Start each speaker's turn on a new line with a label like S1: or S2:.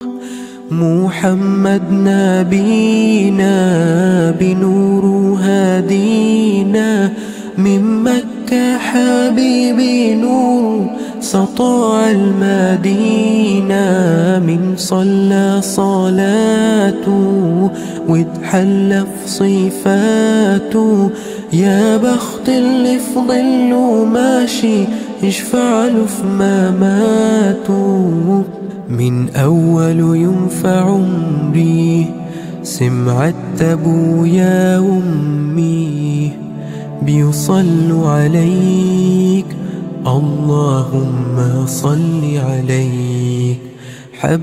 S1: محمد نبينا بنور هادينا من مكة حبيبي نور سطع المدينة من صلى صلاته واتحلى في صفاته يا بخت اللي في ظله ماشي يشفع له في مماته من أول يوم في عمري سمعت أبويا وأمي بيصلوا عليك اللهم صل عليك